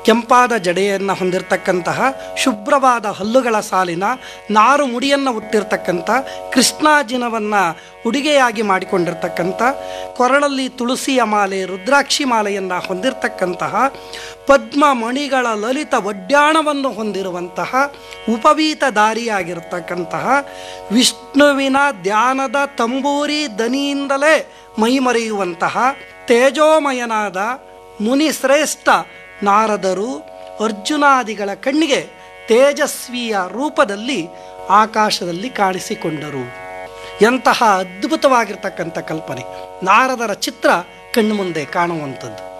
ಕೆಂಪಾದ ಜಡೆಯನ್ನು ಹೊಂದಿರತಕ್ಕಂತಹ ಶುಭ್ರವಾದ ಹಲ್ಲುಗಳ ಸಾಲಿನ ನಾರು ಮುಡಿಯನ್ನು ಹುಟ್ಟಿರ್ತಕ್ಕಂಥ ಕೃಷ್ಣಾಜಿನವನ್ನು ಉಡುಗೆಯಾಗಿ ಮಾಡಿಕೊಂಡಿರ್ತಕ್ಕಂಥ ಕೊರಳಲ್ಲಿ ತುಳಸಿಯ ಮಾಲೆ ರುದ್ರಾಕ್ಷಿ ಮಾಲೆಯನ್ನು ಹೊಂದಿರತಕ್ಕಂತಹ ಪದ್ಮ ಮಣಿಗಳ ಲಲಿತ ಒಡ್ಯಾಣವನ್ನು ಹೊಂದಿರುವಂತಹ ಉಪವೀತಧಾರಿಯಾಗಿರ್ತಕ್ಕಂತಹ ವಿಷ್ಣುವಿನ ಧ್ಯಾನದ ತಂಬೂರಿ ದನಿಯಿಂದಲೇ ಮೈಮರೆಯುವಂತಹ ತೇಜೋಮಯನಾದ ಮುನಿಶ್ರೇಷ್ಠ ನಾರದರು ಅರ್ಜುನಾದಿಗಳ ಕಣ್ಣಿಗೆ ತೇಜಸ್ವಿಯ ರೂಪದಲ್ಲಿ ಆಕಾಶದಲ್ಲಿ ಕಾಣಿಸಿಕೊಂಡರು ಎಂತಹ ಅದ್ಭುತವಾಗಿರ್ತಕ್ಕಂಥ ಕಲ್ಪನೆ ನಾರದರ ಚಿತ್ರ ಕಣ್ಣು ಮುಂದೆ ಕಾಣುವಂಥದ್ದು